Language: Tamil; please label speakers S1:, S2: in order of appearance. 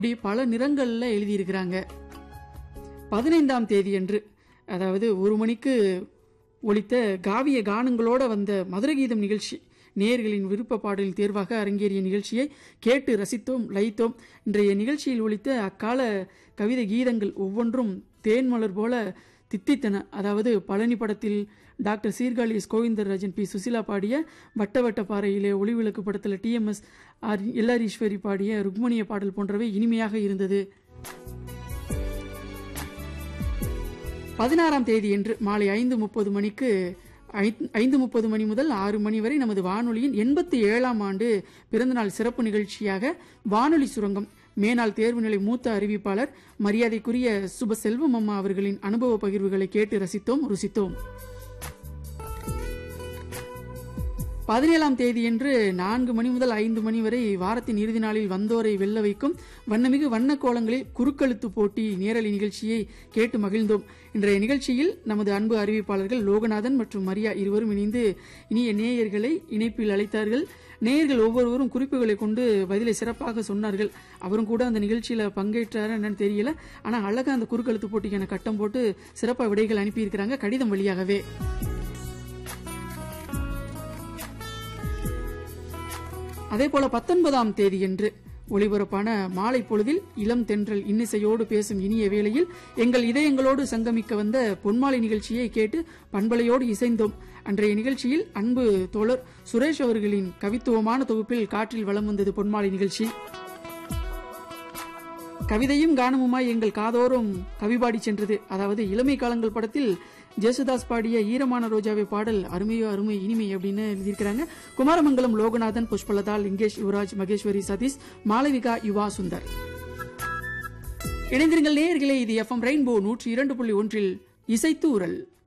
S1: இப்படி பல நிறங்கள்ல எழுதியிருக்கிறாங்க பதினைந்தாம் தேதியன்று அதாவது ஒரு மணிக்கு ஒலித்த காவிய கானங்களோட வந்த மதுர கீதம் நிகழ்ச்சி நேயர்களின் விருப்ப பாடலின் தேர்வாக அரங்கேறிய நிகழ்ச்சியை கேட்டு ரசித்தோம் லயித்தோம் இன்றைய நிகழ்ச்சியில் ஒலித்த அக்கால கவிதை கீதங்கள் ஒவ்வொன்றும் தேன்மலர் போல தித்தித்தன அதாவது பழனி படத்தில் doctor Sirkazhi S Govindarajan P Susheela பாடிய வட்ட வட்ட பாறையிலே ஒளிவிளக்கு படத்தில் டிஎம்எஸ் ஆர் எல்லாரீஸ்வரி பாடிய ருக்மணிய பாடல் போன்றவை இனிமையாக இருந்தது பதினாறாம் தேதியன்று மாலை ஐந்து முப்பது மணிக்கு ஐ- ஐந்து முப்பது மணி முதல் ஆறு மணி வரை நமது வானொலியின் எண்பத்தி ஏழாம் ஆண்டு பிறந்தநாள் சிறப்பு நிகழ்ச்சியாக வானொலி சுரங்கம் மேனாள் தேர்வு நிலை மூத்த அறிவிப்பாளர் மரியாதைக்குரிய சுப செல்வம் அம்மா அவர்களின் அனுபவ பகிர்வுகளை கேட்டு ரசித்தோம் ருசித்தோம் பதினேழாம் தேதியன்று நான்கு மணி முதல் ஐந்து மணி வரை வாரத்தின் இறுதி நாளில் வந்தோரை வெல்ல வைக்கும் வண்ணமிகு வண்ண கோலங்களில் குறுக்கெழுத்து போட்டி நேரலை நிகழ்ச்சியை கேட்டு மகிழ்ந்தோம் இன்றைய நிகழ்ச்சியில் நமது அன்பு அறிவிப்பாளர்கள் லோகநாதன் மற்றும் மரியா இருவரும் இணைந்து இனிய நேயர்களை இணைப்பில் அழைத்தார்கள் நேயர்கள் ஒவ்வொருவரும் குறிப்புகளை கொண்டு பதிலை சிறப்பாக சொன்னார்கள் அவரும் கூட அந்த நிகழ்ச்சியில பங்கேற்றாரா என்னன்னு தெரியல ஆனா அழகா அந்த குறுக்கெழுத்து போட்டிக்கான கட்டம் போட்டு சிறப்பா விடைகள் அனுப்பியிருக்கிறாங்க கடிதம் வழியாகவே அதே போல பத்தொன்பதாம் தேதியன்று ஒளிபரப்பான மாலை பொழுதில் இளம் தென்றல் இன்னிசையோடு பேசும் இனிய வேளையில் எங்கள் இதயங்களோடு சங்கமிக்க வந்த பொன்மாலை நிகழ்ச்சியை கேட்டு பண்பலையோடு இசைந்தோம் அன்றைய நிகழ்ச்சியில் அன்பு தோழர் சுரேஷ் அவர்களின் கவித்துவமான தொகுப்பில் காற்றில் வலம் வந்தது பொன்மாலை நிகழ்ச்சி கவிதையும் கானமுமாய் எங்கள் காதோறும் கவிபாடி சென்றது அதாவது இளமை காலங்கள் படத்தில் ஜேசுதாஸ் பாடிய ஈரமான ரோஜாவை பாடல் அருமையோ அருமை இனிமை அப்படின்னு எழுதியிருக்கிறாங்க குமாரமங்கலம் லோகநாதன் புஷ்பலதா லிங்கேஷ் யுவராஜ் மகேஸ்வரி சதீஷ் மாளவிகா யுவா சுந்தர் இணைந்திருங்கள் நேயர்களே இது எஃப்எம் ரெயின்போ நூற்றி இரண்டு புள்ளி ஒன்றில் இசைத்தூரல்